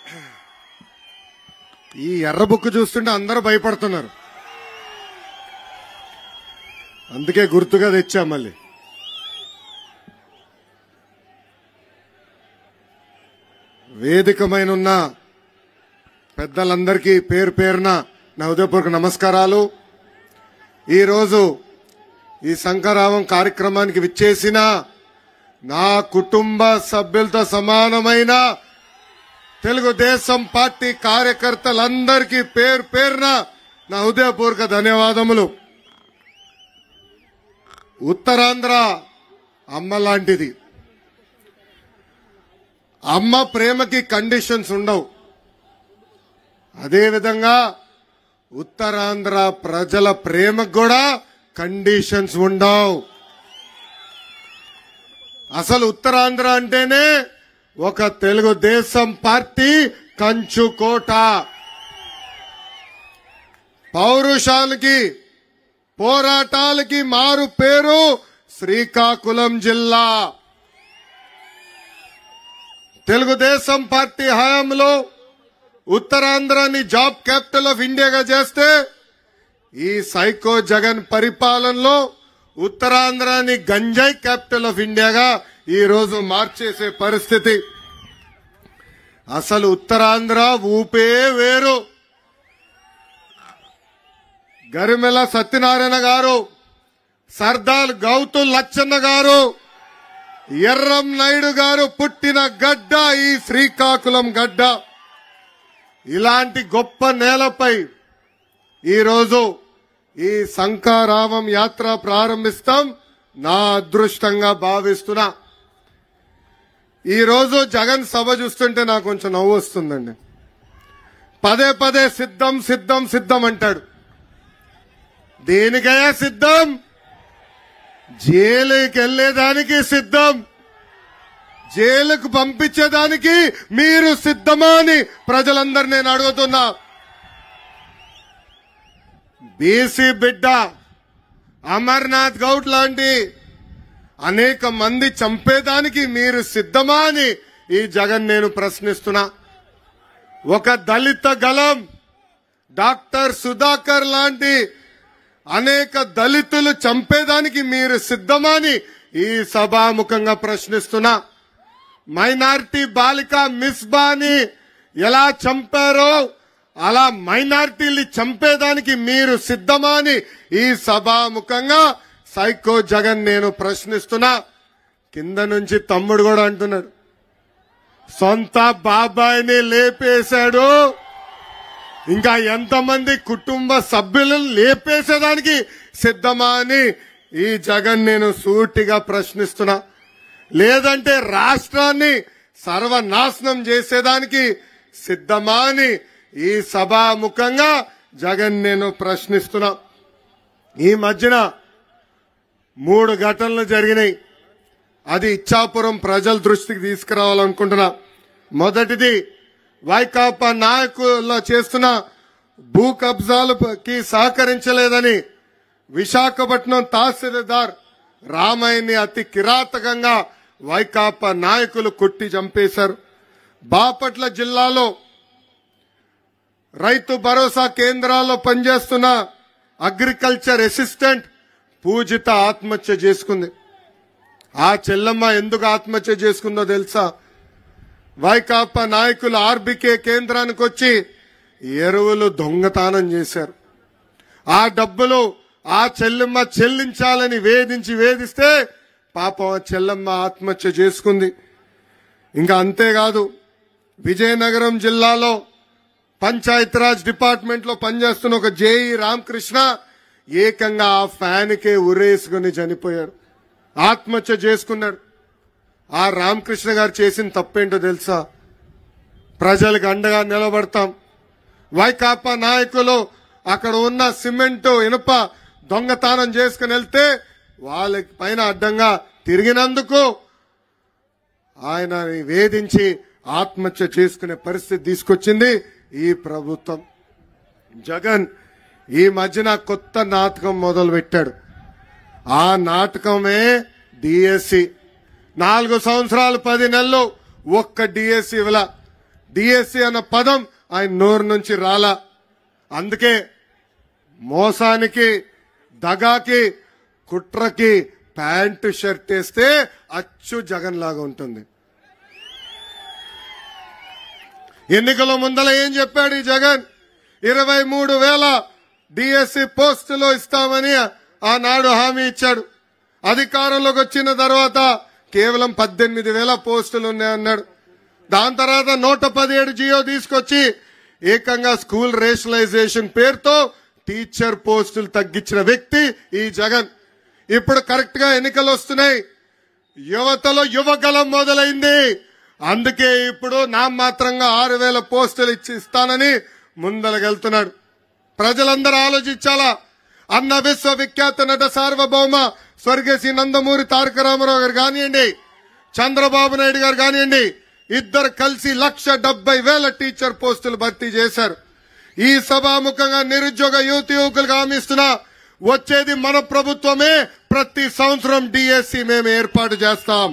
ఈ ఎర్ర బుక్ చూస్తుంటే అందరూ భయపడుతున్నారు అందుకే గుర్తుగా తెచ్చా మళ్ళీ వేదికమైన ఉన్న పెద్దలందరికీ పేరు పేరున నా ఉదయపూర్వక నమస్కారాలు ఈరోజు ఈ శంకరావం కార్యక్రమానికి విచ్చేసిన నా కుటుంబ సభ్యులతో సమానమైన తెలుగుదేశం పార్టీ కార్యకర్తలందరికీ పేరు పేరున నా హృదయపూర్వక ధన్యవాదములు ఉత్తరాంధ్ర అమ్మ లాంటిది అమ్మ ప్రేమకి కండిషన్స్ ఉండవు అదేవిధంగా ఉత్తరాంధ్ర ప్రజల ప్రేమకు కూడా కండిషన్స్ ఉండవు అసలు ఉత్తరాంధ్ర అంటేనే ఒక తెలుగుదేశం పార్టీ కంచుకోట పౌరుషాలకి పోరాటాలకి మారు పేరు శ్రీకాకుళం జిల్లా తెలుగుదేశం పార్టీ హయాంలో ఉత్తరాంధ్రాని జాబ్ క్యాపిటల్ ఆఫ్ ఇండియాగా చేస్తే ఈ సైకో జగన్ పరిపాలనలో ఉత్తరాంధ్రాని గంజాయి క్యాపిటల్ ఆఫ్ ఇండియాగా ఈ రోజు మార్చేసే పరిస్థితి అసలు ఉత్తరాంధ్ర ఊపే వేరు గరిమెల సత్యనారాయణ గారు సర్దార్ గౌతు లచ్చన్న గారు ఎర్రం నాయుడు గారు పుట్టిన గడ్డ ఈ శ్రీకాకుళం గడ్డ ఇలాంటి గొప్ప నేలపై ఈరోజు ఈ శంకారావం యాత్ర ప్రారంభిస్తాం నా అదృష్టంగా భావిస్తున్నా ఈ రోజు జగన్ సభ చూస్తుంటే నాకు కొంచెం నవ్వు వస్తుందండి పదే పదే సిద్ధం సిద్ధం సిద్ధం అంటాడు దేనికయ్యా సిద్ధం జైలుకి వెళ్లేదానికి సిద్ధం జైలుకు పంపించేదానికి మీరు సిద్ధమా అని ప్రజలందరూ నేను అడుగుతున్నా బీసీ బిడ్డ అమర్నాథ్ గౌడ్ లాంటి అనేక మంది చంపేదానికి మీరు సిద్ధమా అని ఈ జగన్ నేను ప్రశ్నిస్తున్నా ఒక దళిత గలం డాక్టర్ సుధాకర్ లాంటి అనేక దళితులు చంపేదానికి మీరు సిద్ధమని ఈ సభాముఖంగా ప్రశ్నిస్తున్నా మైనారిటీ బాలిక మిస్బాని ఎలా చంపారో అలా మైనారిటీల్ని చంపేదానికి మీరు సిద్ధమా అని ఈ సభాముఖంగా సైకో జగన్ నేను ప్రశ్నిస్తున్నా కింద నుంచి తమ్ముడు కూడా అంటున్నాడు సొంత బాబాయిని లేపేశాడు ఇంకా ఎంతమంది కుటుంబ సభ్యులను లేపేసేదానికి సిద్ధమా అని ఈ జగన్ నేను సూటిగా ప్రశ్నిస్తున్నా లేదంటే రాష్ట్రాన్ని సర్వనాశనం చేసేదానికి సిద్ధమా అని ఈ సభాముఖంగా జగన్ నేను ప్రశ్నిస్తున్నా ఈ మధ్యన మూడు ఘటనలు జరిగినాయి అది ఇచ్చాపురం ప్రజల దృష్టికి తీసుకురావాలనుకుంటున్నా మొదటిది వైకాపా నాయకుల చేస్తున్న భూ కబ్జాలకి సహకరించలేదని విశాఖపట్నం తహసీల్దార్ రామయ్యని అతి కిరాతకంగా వైకాపా నాయకులు కొట్టి చంపేశారు బాపట్ల జిల్లాలో రైతు భరోసా కేంద్రాల్లో పనిచేస్తున్న అగ్రికల్చర్ అసిస్టెంట్ పూజిత ఆత్మహత్య చేసుకుంది ఆ చెల్లమ్మ ఎందుకు ఆత్మహత్య చేసుకుందో తెలుసా వైకాపా నాయకులు ఆర్బికే కేంద్రానికి వచ్చి ఎరువులు దొంగతనం చేశారు ఆ డబ్బులు ఆ చెల్లెమ్మ చెల్లించాలని వేధించి వేధిస్తే పాపం ఆ చెల్లెమ్మ ఆత్మహత్య చేసుకుంది ఇంకా అంతేకాదు విజయనగరం జిల్లాలో పంచాయతీరాజ్ డిపార్ట్మెంట్ లో పనిచేస్తున్న ఒక జేఈ రామకృష్ణ ఏకంగా ఆ ఫ్యాన్ కే ఉరేసుకుని చనిపోయాడు ఆత్మహత్య చేసుకున్నాడు ఆ రామకృష్ణ గారు చేసిన తప్పేంటో తెలుసా ప్రజలకు అండగా నిలబడతాం వైకాపా నాయకులు అక్కడ ఉన్న సిమెంట్ ఇనుప దొంగతనం చేసుకుని వెళ్తే వాళ్ళకి పైన అడ్డంగా తిరిగినందుకు ఆయన వేధించి ఆత్మహత్య చేసుకునే పరిస్థితి తీసుకొచ్చింది ఈ ప్రభుత్వం జగన్ ఈ మధ్యన కొత్త నాటకం మొదలు పెట్టాడు ఆ నాటకమే డిఎస్సి నాలుగు సంవత్సరాలు పది నెలలు ఒక్క డిఎస్సి ఇవ్వల డిఎస్సి అన్న పదం ఆయన నోరు నుంచి రాలా అందుకే మోసానికి దగాకి కుట్రకి ప్యాంటు షర్ట్ వేస్తే అచ్చు జగన్ లాగా ఉంటుంది ఎన్నికల ముందల ఏం చెప్పాడు ఈ జగన్ ఇరవై మూడు వేల డిఎస్సి పోస్టులు ఇస్తామని ఆనాడు హామీ ఇచ్చాడు అధికారంలోకి వచ్చిన తర్వాత కేవలం పద్దెనిమిది వేల పోస్టులు ఉన్నాయన్నాడు దాని తర్వాత నూట పదిహేడు జియో తీసుకొచ్చి ఏకంగా స్కూల్ రేషనలైజేషన్ పేరుతో టీచర్ పోస్టులు తగ్గించిన వ్యక్తి ఈ జగన్ ఇప్పుడు కరెక్ట్ గా ఎన్నికలు వస్తున్నాయి యువతలో యువగలం మొదలైంది అందుకే ఇప్పుడు నా మాత్రంగా ఆరు వేల పోస్టులు ఇచ్చి ఇస్తానని ముందలగెళ్తున్నాడు ప్రజలందరూ ఆలోచించాలా అన్న విశ్వవిఖ్యాత నట సార్వభౌమ స్వర్గశ్రీ నందమూరి తారక రామారావు గారు కానివ్వండి చంద్రబాబు నాయుడు గారు కానివ్వండి ఇద్దరు కలిసి లక్ష డెబ్బై వేల టీచర్ పోస్టులు భర్తీ చేశారు ఈ సభాముఖంగా నిరుద్యోగ యువతి యువకులకు హామీస్తున్నా వచ్చేది మన ప్రభుత్వమే ప్రతి సంవత్సరం డిఎస్సి మేము ఏర్పాటు చేస్తాం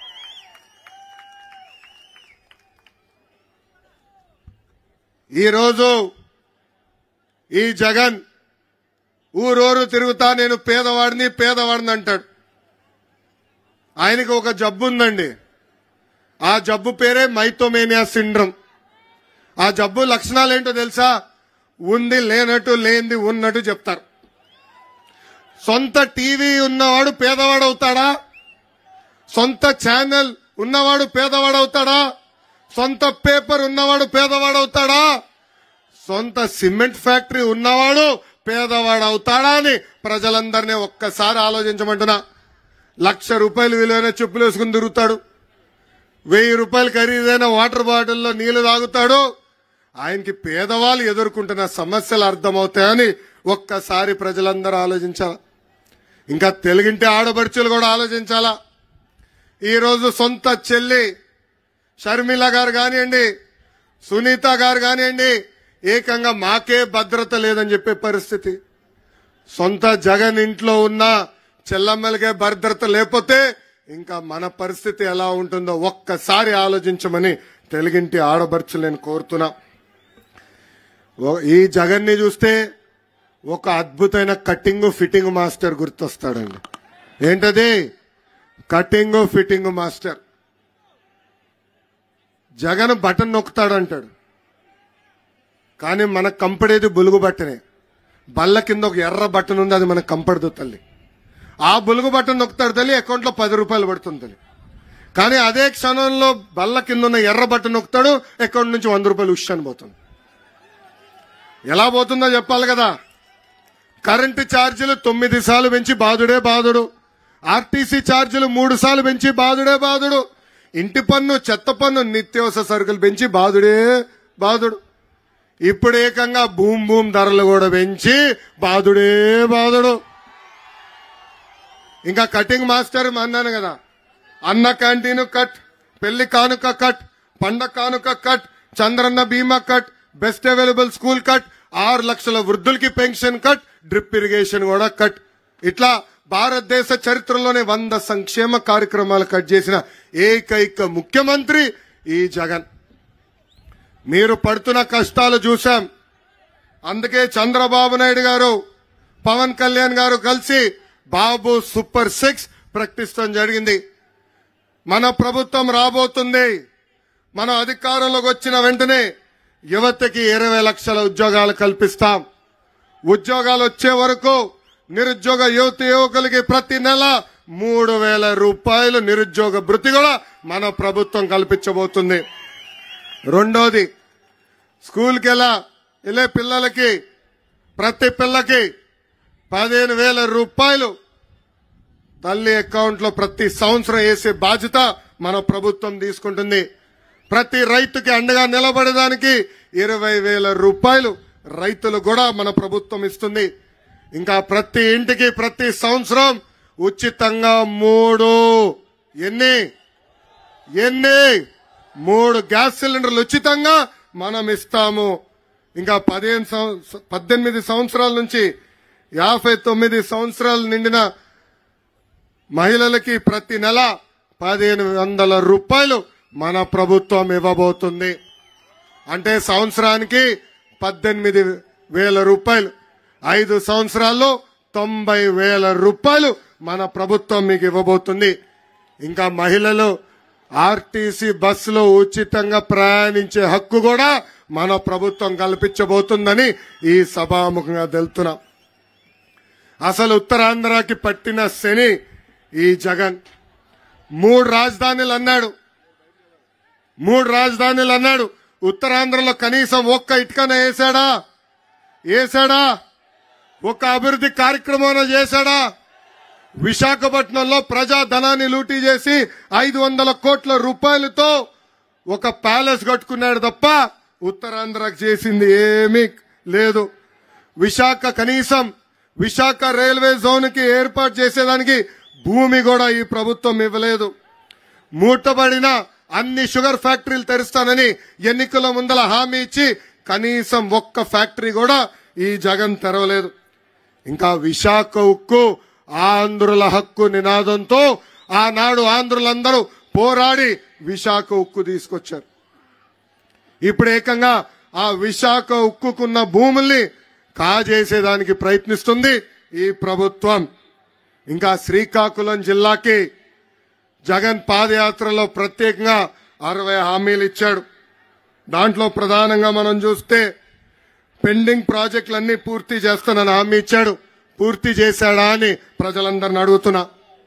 ఈరోజు ఈ జగన్ ఊరూరు తిరుగుతా నేను పేదవాడిని పేదవాడిని అంటాడు ఆయనకు ఒక జబ్బు ఉందండి ఆ జబ్బు పేరే మైథోమేనియా సిండ్రమ్ ఆ జబ్బు లక్షణాలు ఏంటో తెలుసా ఉంది లేనట్టు లేనిది ఉన్నట్టు చెప్తారు సొంత టీవీ ఉన్నవాడు పేదవాడు అవుతాడా సొంత ఛానల్ ఉన్నవాడు పేదవాడు అవుతాడా సొంత పేపర్ ఉన్నవాడు పేదవాడు అవుతాడా సొంత సిమెంట్ ఫ్యాక్టరీ ఉన్నవాడు పేదవాడు అవుతాడా అని ప్రజలందరినీ ఒక్కసారి ఆలోచించమంటున్నా లక్ష రూపాయలు విలువైన చెప్పులు వేసుకుని తిరుగుతాడు వెయ్యి రూపాయలు ఖరీదైన వాటర్ బాటిల్లో నీళ్లు తాగుతాడు ఆయనకి పేదవాళ్ళు ఎదుర్కొంటున్న సమస్యలు అర్థమవుతాయని ఒక్కసారి ప్రజలందరూ ఆలోచించాల ఇంకా తెలుగింటి ఆడపడుచులు కూడా ఆలోచించాలా ఈరోజు సొంత చెల్లి షర్మిల గారు కానివ్వండి సునీత గారు కానివ్వండి ఏకంగా మాకే భద్రత లేదని చెప్పే పరిస్థితి సొంత జగన్ ఇంట్లో ఉన్న చెల్లమ్మలకే భద్రత లేకపోతే ఇంకా మన పరిస్థితి ఎలా ఉంటుందో ఒక్కసారి ఆలోచించమని తెలుగింటి ఆడబడుచులు నేను కోరుతున్నా ఓ- ఈ జగన్ ని చూస్తే ఒక అద్భుతమైన కటింగ్ ఫిట్టింగ్ మాస్టర్ గుర్తొస్తాడండి ఏంటది cutting fitting master Jagan button నొక్కుతాడంటాడు కానీ మనకు కంపడేది బులుగు బట్టనే బల్ల కింద ఒక ఎర్ర బటన్ ఉంది అది మనకు కంపడదు తల్లి ఆ బులుగు బటన్ నొక్కుతాడు తల్లి అకౌంట్ లో పది రూపాయలు పడుతుంది తల్లి కానీ అదే క్షణంలో బల్ల కింద ఉన్న ఎర్ర బటన్ నొక్కుతాడు అకౌంట్ నుంచి వంద రూపాయలు ఉష్ అని పోతుంది ఎలా పోతుందో చెప్పాలి కదా కరెంటు ఛార్జీలు తొమ్మిది సార్లు పెంచి బాధుడే బాధుడు ఆర్టీసీ ఛార్జీలు మూడు సార్లు పెంచి బాధుడే బాధుడు ఇంటి పన్ను చెత్త పన్ను నిత్యావసర సరుకులు పెంచి బాధుడే బాధుడు ఇప్పుడు ఏకంగా భూమ్ భూమ్ ధరలు కూడా పెంచి బాధుడే బాధుడు ఇంకా కటింగ్ మాస్టర్ అన్నాను కదా అన్న క్యాంటీన్ కట్ పెళ్లి కానుక కట్ పండ కానుక కట్ చంద్రన్న బీమా cut best available school cut ఆరు లక్షల వృద్ధులకి పెన్షన్ కట్ డ్రిప్ ఇరిగేషన్ కూడా కట్ ఇట్లా భారతదేశ చరిత్రలోనే వంద సంక్షేమ కార్యక్రమాలు కట్ చేసిన ఏకైక ముఖ్యమంత్రి ఈ జగన్ మీరు పడుతున్న కష్టాలు చూశాం అందుకే చంద్రబాబు నాయుడు గారు పవన్ కళ్యాణ్ గారు కలిసి బాబు సూపర్ సిక్స్ ప్రకటిస్తాం జరిగింది మన ప్రభుత్వం రాబోతుంది మన అధికారంలోకి వచ్చిన వెంటనే యువతకి ఇరవై లక్షల ఉద్యోగాలు కల్పిస్తాం ఉద్యోగాలు వచ్చే వరకు నిరుద్యోగ యువత యువకులకి ప్రతి నెల మూడు వేల రూపాయలు నిరుద్యోగ భృతి కూడా మన ప్రభుత్వం కల్పించబోతుంది రెండోది స్కూల్కి ఎలా వెళ్ళే పిల్లలకి ప్రతి పిల్లకి పదిహేను వేల రూపాయలు తల్లి అకౌంట్ లో ప్రతి సంవత్సరం వేసే బాధ్యత మన ప్రభుత్వం తీసుకుంటుంది ప్రతి రైతుకి అండగా నిలబడడానికి ఇరవై వేల రూపాయలు రైతులు కూడా మన ప్రభుత్వం ఇస్తుంది ఇంకా ప్రతి ఇంటికి ప్రతి సంవత్సరం ఉచితంగా మూడు ఎన్ని ఎన్ని మూడు గ్యాస్ సిలిండర్లు ఉచితంగా మనం ఇస్తాము ఇంకా పదిహేను సంవ- పద్దెనిమిది సంవత్సరాల నుంచి యాభై తొమ్మిది సంవత్సరాలు నిండిన మహిళలకి ప్రతి నెల పదిహేను వందల రూపాయలు మన ప్రభుత్వం ఇవ్వబోతుంది అంటే సంవత్సరానికి పద్దెనిమిది వేల రూపాయలు ఐదు సంవత్సరాల్లో తొంభై వేల రూపాయలు మన ప్రభుత్వం మీకు ఇవ్వబోతుంది ఇంకా మహిళలు ఆర్టీసీ బస్సులో ఉచితంగా ప్రయాణించే హక్కు కూడా మన ప్రభుత్వం కల్పించబోతుందని ఈ సభాముఖంగా తెలుతున్నాం అసలు ఉత్తరాంధ్రకి పట్టిన శని ఈ జగన్ మూడు రాజధానులు అన్నాడు మూడు రాజధానులు అన్నాడు ఉత్తరాంధ్రలో కనీసం ఒక్క ఇటుకన వేసాడా వేసాడా ఒక అభివృద్ధి కార్యక్రమం చేశాడా విశాఖపట్నంలో ప్రజా ధనాన్ని లూటీ చేసి ఐదు వందల కోట్ల రూపాయలతో ఒక ప్యాలెస్ కట్టుకున్నాడు తప్ప ఉత్తరాంధ్రకు చేసింది ఏమీ లేదు విశాఖ కనీసం విశాఖ రైల్వే జోన్ కి ఏర్పాటు చేసేదానికి భూమి కూడా ఈ ప్రభుత్వం ఇవ్వలేదు మూటబడిన అన్ని షుగర్ ఫ్యాక్టరీలు తెరుస్తానని ఎన్నికల ముందల హామీ ఇచ్చి కనీసం ఒక్క ఫ్యాక్టరీ కూడా ఈ జగన్ తెరవలేదు ఇంకా విశాఖ ఉక్కు ఆంధ్రుల హక్కు నినాదంతో ఆనాడు ఆంధ్రులందరూ పోరాడి విశాఖ ఉక్కు తీసుకొచ్చారు ఇప్పుడు ఏకంగా ఆ విశాఖ ఉక్కుకున్న భూముల్ని కాజేసేదానికి ప్రయత్నిస్తుంది ఈ ప్రభుత్వం ఇంకా శ్రీకాకుళం జిల్లాకి జగన్ పాదయాత్రలో ప్రత్యేకంగా అరవై హామీలు ఇచ్చాడు దాంట్లో ప్రధానంగా మనం చూస్తే పెండింగ్ ప్రాజెక్టులన్నీ పూర్తి చేస్తానని హామీ ఇచ్చాడు పూర్తి చేశాడా అని ప్రజలందరిని అడుగుతున్నా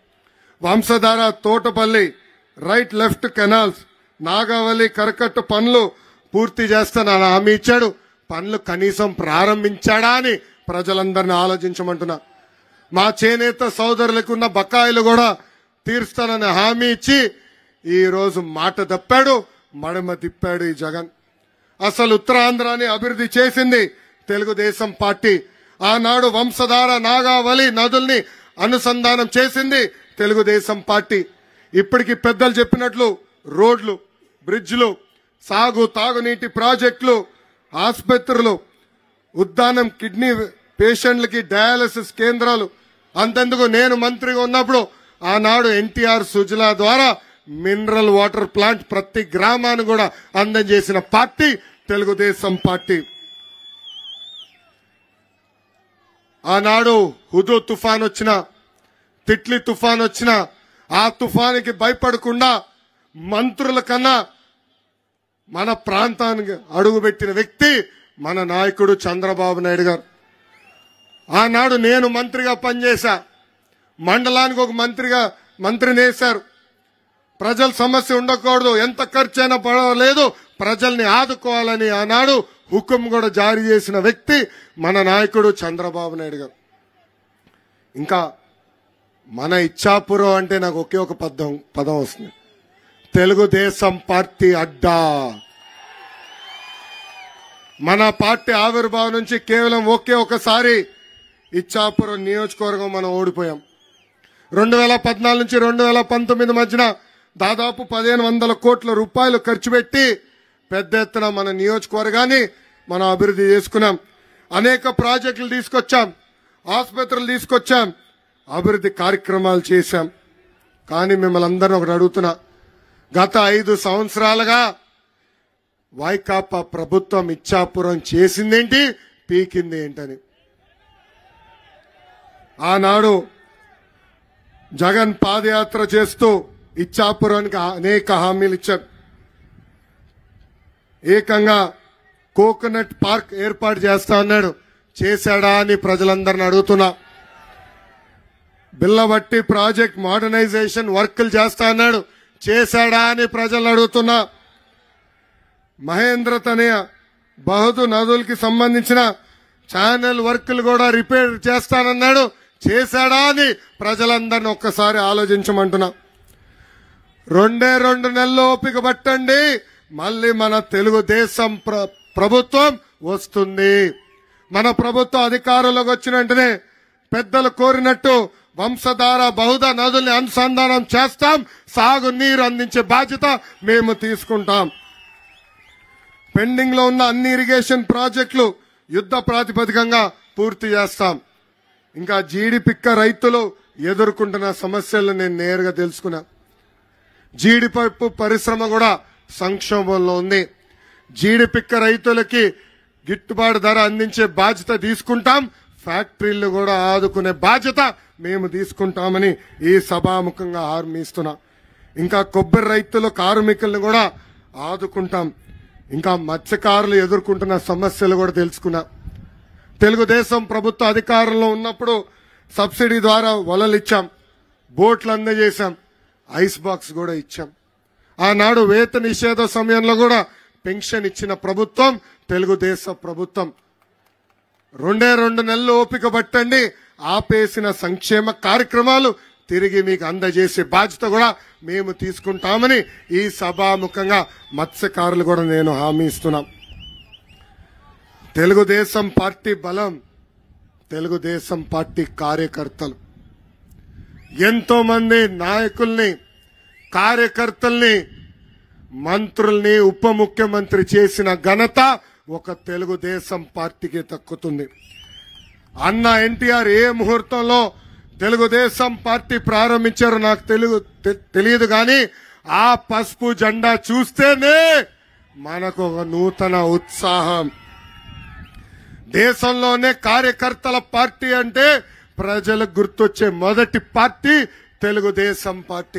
Vamsadhara Thotapalli right left canals Nagavali కరకట్టు పనులు పూర్తి చేస్తానని హామీ ఇచ్చాడు పనులు కనీసం ప్రారంభించాడా అని ప్రజలందరిని ఆలోచించమంటున్నా మా చేనేత సోదరులకు ఉన్న బకాయిలు కూడా తీరుస్తానని హామీ ఇచ్చి ఈ రోజు మాట తప్పాడు మడమ తిప్పాడు ఈ జగన్ అసలు ఉత్తరాంధ్రాని అభివృద్ధి చేసింది తెలుగుదేశం పార్టీ ఆనాడు వంశధార నాగావళి నదుల్ని అనుసంధానం చేసింది తెలుగుదేశం పార్టీ ఇప్పటికి పెద్దలు చెప్పినట్లు రోడ్లు బ్రిడ్జ్లు సాగు తాగునీటి ప్రాజెక్టులు ఆసుపత్రులు ఉద్దానం కిడ్నీ పేషెంట్లకి డయాలసిస్ కేంద్రాలు అంతెందుకు నేను మంత్రిగా ఉన్నప్పుడు ఆనాడు ఎన్టీఆర్ సుజలా ద్వారా మినరల్ వాటర్ ప్లాంట్ ప్రతి గ్రామాన్ని కూడా అందజేసిన పార్టీ తెలుగుదేశం పార్టీ ఆనాడు హుదు తుఫాన్ వచ్చిన తిట్లి తుఫాన్ వచ్చిన ఆ తుఫానికి భయపడకుండా మంత్రుల కన్నా మన ప్రాంతానికి అడుగుపెట్టిన వ్యక్తి మన నాయకుడు చంద్రబాబు నాయుడు గారు ఆనాడు నేను మంత్రిగా పనిచేశా మండలానికి ఒక మంత్రిగా మంత్రిని వేశారు ప్రజల సమస్య ఉండకూడదు ఎంత ఖర్చు అయినా పడలేదు ప్రజల్ని ఆదుకోవాలని ఆనాడు హుకుం కూడా జారీ చేసిన వ్యక్తి మన నాయకుడు చంద్రబాబు నాయుడు గారు ఇంకా మన ఇచ్చాపురం అంటే నాకు ఒకే ఒక పదం పదం వస్తుంది తెలుగుదేశం పార్టీ అడ్డా మన పార్టీ ఆవిర్భావం నుంచి కేవలం ఒకే ఒకసారి ఇచ్చాపురం నియోజకవర్గం మనం ఓడిపోయాం రెండు వేల పద్నాలుగు నుంచి రెండు వేల పంతొమ్మిది మధ్యన దాదాపు పదిహేను వందల కోట్ల రూపాయలు ఖర్చు పెట్టి పెద్ద ఎత్తున మన నియోజకవర్గాన్ని మనం అభివృద్ధి చేసుకున్నాం అనేక ప్రాజెక్టులు తీసుకొచ్చాం ఆసుపత్రులు తీసుకొచ్చాం అభివృద్ధి కార్యక్రమాలు చేశాం కానీ మిమ్మల్ని అందరిని ఒకటి అడుగుతున్నా గత ఐదు సంవత్సరాలుగా వైకాపా ప్రభుత్వం ఇచ్చాపురం చేసిందేంటి పీకింది ఏంటని ఆనాడు జగన్ పాదయాత్ర చేస్తూ ఇచ్చాపురానికి అనేక హామీలు ఇచ్చారు ఏకంగా కోకోనట్ పార్క్ ఏర్పాటు చేస్తా అన్నాడు చేశాడా అని ప్రజలందరిని అడుగుతున్నా బిల్లబట్టి ప్రాజెక్ట్ మోడర్నైజేషన్ వర్కులు చేస్తా అన్నాడు చేశాడా అని ప్రజలు అడుగుతున్నా మహేంద్ర తనయ బహుదు నదులకి సంబంధించిన ఛానల్ వర్కులు కూడా రిపేర్ చేస్తానన్నాడు చేశాడా అని ప్రజలందరిని ఒక్కసారి ఆలోచించమంటున్నా రెండే రెండు నెలలు ఓపిక పట్టండి మళ్ళీ మన తెలుగుదేశం ప్ర- ప్రభుత్వం వస్తుంది మన ప్రభుత్వం అధికారంలోకి వచ్చిన వెంటనే పెద్దలు కోరినట్టు వంశధార బహుధ నదుల్ని అనుసంధానం చేస్తాం సాగు నీరు అందించే బాధ్యత మేము తీసుకుంటాం పెండింగ్ లో ఉన్న అన్ని ఇరిగేషన్ ప్రాజెక్టులు యుద్ధ ప్రాతిపదికంగా పూర్తి చేస్తాం ఇంకా జీడిపిక్క రైతులు ఎదుర్కొంటున్న సమస్యలు నేను నేరుగా తెలుసుకున్నా జీడిపప్పు పరిశ్రమ కూడా సంక్షోభంలో ఉంది జీడిపిక్క రైతులకి గిట్టుబాటు ధర అందించే బాధ్యత తీసుకుంటాం ఫ్యాక్టరీలు కూడా ఆదుకునే బాధ్యత మేము తీసుకుంటామని ఈ సభాముఖంగా హామీ ఇస్తున్నాం ఇంకా కొబ్బరి రైతులు కార్మికులను కూడా ఆదుకుంటాం ఇంకా మత్స్యకారులు ఎదుర్కొంటున్న సమస్యలు కూడా తెలుసుకున్నాం తెలుగుదేశం ప్రభుత్వ అధికారంలో ఉన్నప్పుడు సబ్సిడీ ద్వారా వలలు ఇచ్చాం బోట్లు అందజేశాం ఐస్ బాక్స్ కూడా ఇచ్చాం ఆనాడు వేత నిషేధ సమయంలో కూడా పెన్షన్ ఇచ్చిన ప్రభుత్వం తెలుగుదేశం ప్రభుత్వం రెండే రెండు నెలలు ఓపిక పట్టండి ఆపేసిన సంక్షేమ కార్యక్రమాలు తిరిగి మీకు అందజేసే బాధ్యత కూడా మేము తీసుకుంటామని ఈ సభాముఖంగా మత్స్యకారులు కూడా నేను హామీ ఇస్తున్నాం తెలుగుదేశం పార్టీ బలం తెలుగుదేశం పార్టీ కార్యకర్తలు ఎంతో మంది నాయకుల్ని కార్యకర్తల్ని మంత్రుల్ని ఉప ముఖ్యమంత్రి చేసిన ఘనత ఒక తెలుగుదేశం పార్టీకి దక్కుతుంది అన్న ఎన్టీఆర్ ఏ ముహూర్తంలో తెలుగుదేశం పార్టీ ప్రారంభించారో నాకు తెలుగు తె- తెలియదు కానీ ఆ పసుపు జెండా చూస్తేనే మనకు ఒక నూతన ఉత్సాహం దేశంలోనే కార్యకర్తల పార్టీ అంటే ప్రజలకు గుర్తొచ్చే మొదటి పార్టీ తెలుగుదేశం పార్టీ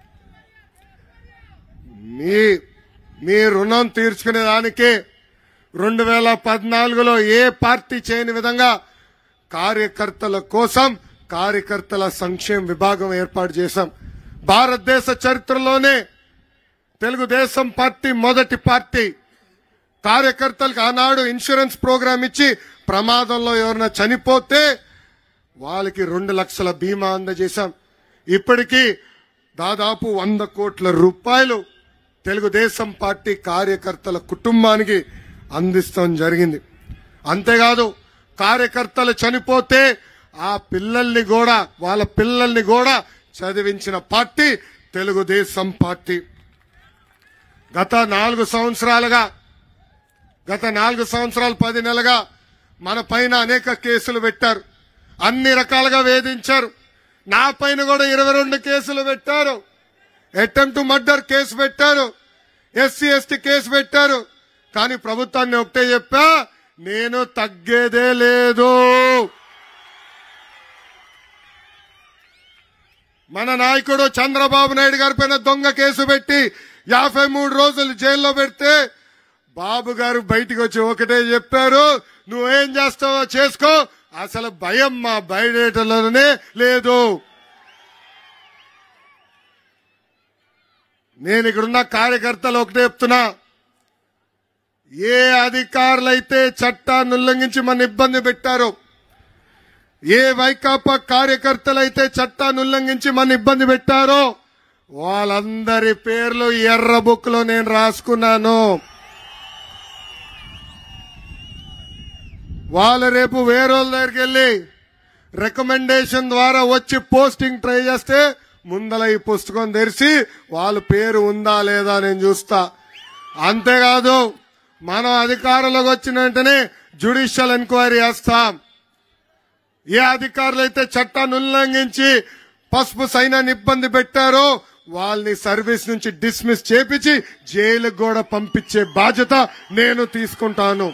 మీ మీ రుణం తీర్చుకునే దానికి రెండు వేల పద్నాలుగులో ఏ పార్టీ చేయని విధంగా కార్యకర్తల కోసం కార్యకర్తల సంక్షేమ విభాగం ఏర్పాటు చేశాం భారతదేశ చరిత్రలోనే తెలుగుదేశం పార్టీ మొదటి పార్టీ కార్యకర్తలకు ఆనాడు ఇన్సూరెన్స్ ప్రోగ్రాం ఇచ్చి ప్రమాదంలో ఎవరైనా చనిపోతే వాళ్ళకి రెండు లక్షల బీమా అందజేశాం ఇప్పటికీ దాదాపు వంద కోట్ల రూపాయలు తెలుగుదేశం పార్టీ కార్యకర్తల కుటుంబానికి అందిస్తాం జరిగింది అంతేకాదు కార్యకర్తలు చనిపోతే ఆ పిల్లల్ని కూడా వాళ్ళ పిల్లల్ని కూడా చదివించిన పార్టీ తెలుగుదేశం పార్టీ గత నాలుగు సంవత్సరాలుగా గత నాలుగు సంవత్సరాలు పది నెలలుగా మన పైన అనేక కేసులు పెట్టారు అన్ని రకాలుగా వేధించారు నా పైన కూడా ఇరవై రెండు కేసులు పెట్టారు అటెంప్ట్ మర్డర్ కేసు పెట్టారు ఎస్సీ ఎస్టీ కేసు పెట్టారు కానీ ప్రభుత్వాన్ని ఒకటే చెప్పా నేను తగ్గేదే లేదు మన నాయకుడు చంద్రబాబు నాయుడు గారి పైన దొంగ కేసు పెట్టి యాభై మూడు రోజులు జైల్లో పెడితే బాబు గారు బయటికి వచ్చి ఒకటే చెప్పారు నువ్వేం చేస్తావో చేసుకో అసలు భయం మా బయటలోనే లేదు నేను ఇక్కడున్న కార్యకర్తలు ఒకటే చెప్తున్నా ఏ అధికారులైతే చట్టాన్ని ఉల్లంఘించి మన ఇబ్బంది పెట్టారో ఏ వైకాపా కార్యకర్తలైతే చట్టాన్ని ఉల్లంఘించి మన ఇబ్బంది పెట్టారో వాళ్ళందరి పేర్లు ఎర్ర బుక్ లో నేను రాసుకున్నాను వాళ్ళు రేపు వేరేళ్ళ దగ్గరికి వెళ్ళి రికమెండేషన్ ద్వారా వచ్చి పోస్టింగ్ ట్రై చేస్తే ముందల ఈ పుస్తకం తెరిచి వాళ్ళ పేరు ఉందా లేదా నేను చూస్తా అంతేకాదు మనం అధికారంలోకి వచ్చిన వెంటనే జ్యుడిషియల్ ఎంక్వైరీ చేస్తాం ఏ అధికారులు అయితే చట్టాన్ని ఉల్లంఘించి పసుపు సైన్యాన్ని ఇబ్బంది పెట్టారో వాళ్ళని సర్వీస్ నుంచి డిస్మిస్ చేపించి జైలుకు కూడా పంపించే బాధ్యత నేను తీసుకుంటాను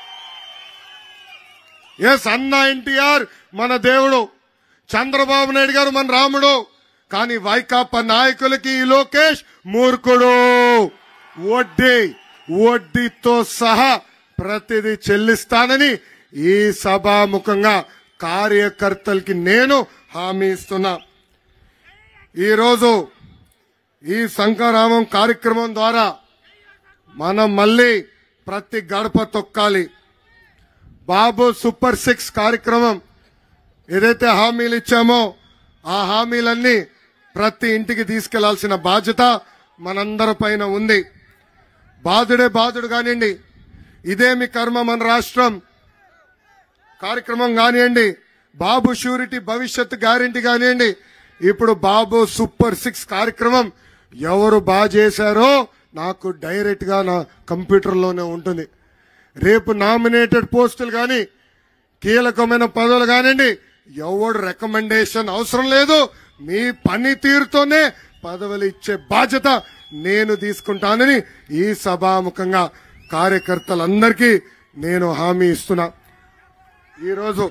ఎస్ అన్న ఎన్టీఆర్ మన దేవుడు చంద్రబాబు నాయుడు గారు మన రాముడు కానీ వైకాపా నాయకులకి ఈ లోకేష్ మూర్ఖుడు వడ్డీ వడ్డీతో సహా ప్రతిదీ చెల్లిస్తానని ఈ సభాముఖంగా కార్యకర్తలకి నేను హామీ ఇస్తున్నా ఈరోజు ఈ శంకరామం కార్యక్రమం ద్వారా మనం మళ్ళీ ప్రతి గడప తొక్కాలి బాబు సూపర్ సిక్స్ కార్యక్రమం ఏదైతే హామీలు ఇచ్చామో ఆ హామీలన్నీ ప్రతి ఇంటికి తీసుకెళ్లాల్సిన బాధ్యత మనందరి పైన ఉంది బాధుడే బాధుడు కానివ్వండి ఇదే మీ కర్మ మన రాష్ట్రం కార్యక్రమం కానివ్వండి బాబు షూరిటీ భవిష్యత్ గ్యారంటీ కానివ్వండి ఇప్పుడు బాబు సూపర్ సిక్స్ కార్యక్రమం ఎవరు బాగా చేశారో నాకు డైరెక్ట్ గా నా కంప్యూటర్లోనే ఉంటుంది రేపు నామినేటెడ్ పోస్టులు కానీ కీలకమైన పదవులు కానివ్వండి ఎవడు రికమెండేషన్ అవసరం లేదు మీ పనితీరుతోనే పదవులు ఇచ్చే బాధ్యత నేను తీసుకుంటానని ఈ సభాముఖంగా కార్యకర్తలందరికీ నేను హామీ ఇస్తున్నా ఈరోజు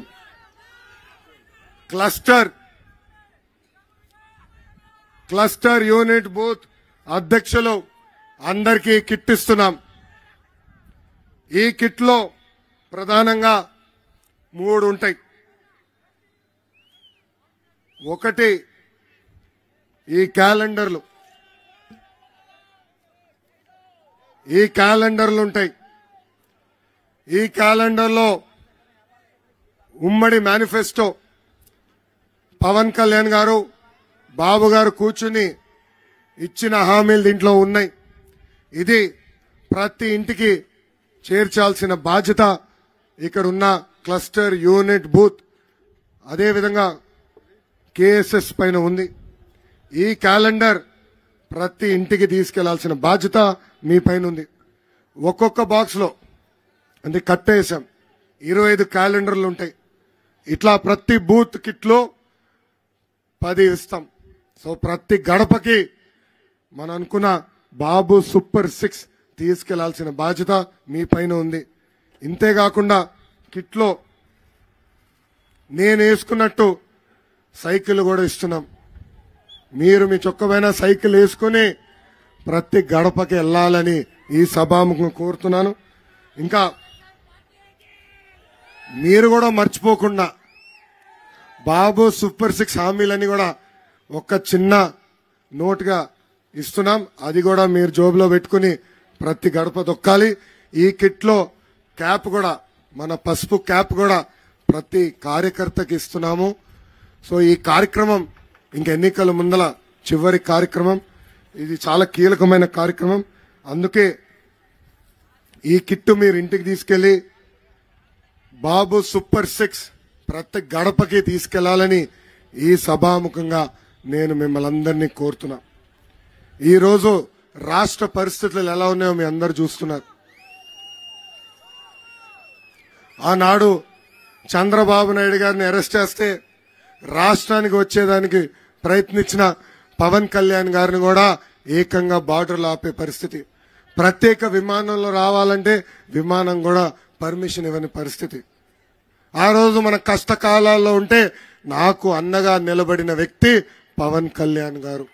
క్లస్టర్ క్లస్టర్ యూనిట్ బూత్ అధ్యక్షులు అందరికీ కిట్ ఇస్తున్నాం ఈ కిట్లో ప్రధానంగా మూడు ఉంటాయి ఒకటి ఈ క్యాలెండర్లు ఈ క్యాలెండర్లు ఉంటాయి ఈ క్యాలెండర్లో ఉమ్మడి మేనిఫెస్టో పవన్ కళ్యాణ్ గారు బాబు గారు కూర్చుని ఇచ్చిన హామీలు దీంట్లో ఉన్నాయి ఇది ప్రతి ఇంటికి చేర్చాల్సిన బాధ్యత ఇక్కడ ఉన్న క్లస్టర్ యూనిట్ బూత్ అదేవిధంగా కేఎస్ఎస్ పైన ఉంది ఈ క్యాలెండర్ ప్రతి ఇంటికి తీసుకెళ్లాల్సిన బాధ్యత మీ పైన ఉంది ఒక్కొక్క బాక్స్ లో అంటే కట్టేసాం ఇరవై ఐదు క్యాలెండర్లు ఉంటాయి ఇట్లా ప్రతి బూత్ కిట్లో పది ఇస్తాం సో ప్రతి గడపకి మనం అనుకున్న బాబు సూపర్ సిక్స్ తీసుకెళ్లాల్సిన బాధ్యత మీ పైన ఉంది ఇంతేకాకుండా కిట్లో నేను వేసుకున్నట్టు సైకిల్ కూడా ఇస్తున్నాం మీరు మీ చొక్కపైన సైకిల్ వేసుకుని ప్రతి గడపకి వెళ్ళాలని ఈ సభాముఖం కోరుతున్నాను ఇంకా మీరు కూడా మర్చిపోకుండా బాబు సూపర్ సిక్స్ హామీలని కూడా ఒక చిన్న నోట్గా ఇస్తున్నాం అది కూడా మీరు జోబులో పెట్టుకుని ప్రతి గడప దొక్కాలి ఈ కిట్లో క్యాప్ కూడా మన పసుపు క్యాప్ కూడా ప్రతి కార్యకర్తకి ఇస్తున్నాము సో ఈ కార్యక్రమం ఇంక ఎన్నికల ముందల చివరి కార్యక్రమం ఇది చాలా కీలకమైన కార్యక్రమం అందుకే ఈ కిట్టు మీరు ఇంటికి తీసుకెళ్లి బాబు సూపర్ సిక్స్ ప్రతి గడపకి తీసుకెళ్లాలని ఈ సభాముఖంగా నేను మిమ్మల్ని అందరినీ కోరుతున్నా ఈరోజు రాష్ట్ర పరిస్థితులు ఎలా ఉన్నాయో మీ అందరు చూస్తున్నారు ఆనాడు చంద్రబాబు నాయుడు గారిని అరెస్ట్ చేస్తే రాష్ట్రానికి వచ్చేదానికి ప్రయత్నించిన పవన్ కళ్యాణ్ గారిని కూడా ఏకంగా బార్డర్లో ఆపే పరిస్థితి ప్రత్యేక విమానంలో రావాలంటే విమానం కూడా పర్మిషన్ ఇవ్వని పరిస్థితి ఆ రోజు మన కష్టకాలాల్లో ఉంటే నాకు అన్నగా నిలబడిన వ్యక్తి పవన్ కళ్యాణ్ గారు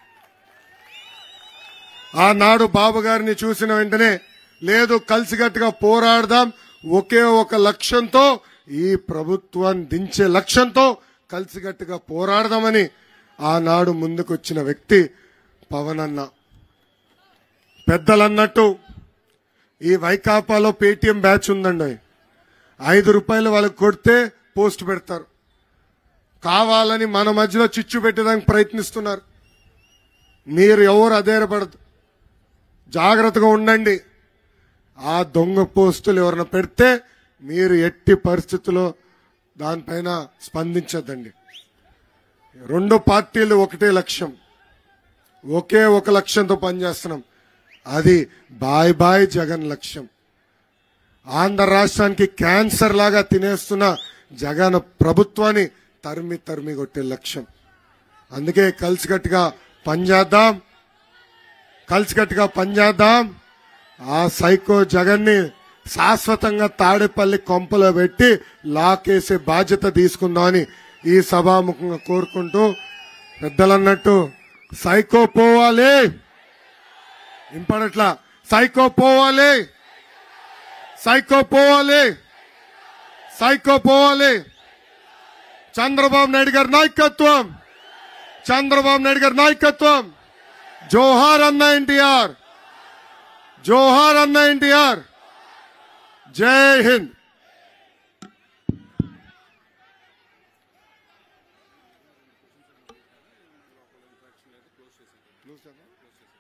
ఆనాడు బాబు గారిని చూసిన వెంటనే లేదు కలిసికట్టుగా పోరాడదాం ఒకే ఒక లక్ష్యంతో ఈ ప్రభుత్వాన్ని దించే లక్ష్యంతో కలిసికట్టుగా పోరాడదామని ఆనాడు ముందుకొచ్చిన వ్యక్తి పవన్ అన్న పెద్దలన్నట్టు ఈ వైకాపాలో పేటిఎం బ్యాచ్ ఉందండి ఐదు రూపాయలు వాళ్ళకి కొడితే పోస్ట్ పెడతారు కావాలని మన మధ్యలో చిచ్చు పెట్టడానికి ప్రయత్నిస్తున్నారు మీరు ఎవరు అధైర్యపడదు జాగ్రత్తగా ఉండండి ఆ దొంగ పోస్టులు ఎవరైనా పెడితే మీరు ఎట్టి పరిస్థితుల్లో దానిపైన స్పందించద్దండి రెండు పార్టీలు ఒకటే లక్ష్యం ఒకే ఒక లక్ష్యంతో పనిచేస్తున్నాం అది బాయ్ బాయ్ జగన్ లక్ష్యం ఆంధ్ర రాష్ట్రానికి క్యాన్సర్ లాగా తినేస్తున్న జగన్ ప్రభుత్వాన్ని తరిమి తరిమి కొట్టే లక్ష్యం అందుకే కలిసికట్టుగా పనిచేద్దాం కలిసికట్టుగా పనిచేద్దాం ఆ సైకో జగన్ని శాశ్వతంగా తాడేపల్లి కొంపలో పెట్టి లాకేసే బాధ్యత తీసుకుందామని ఈ సభాముఖంగా కోరుకుంటూ పెద్దలన్నట్టు సైకో పోవాలి ఇంపడట్లా సైకో పోవాలి సైకో పోవాలి సైకో పోవాలి చంద్రబాబు నాయుడు గారి నాయకత్వం చంద్రబాబు నాయుడు గారి నాయకత్వం జోహార్ అన్న ఎన్టీఆర్ జోహార్ అన్న ఎన్టీఆర్ జై హింద్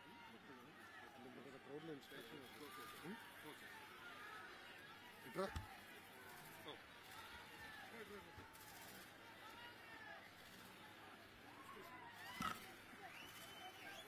ఇట్రా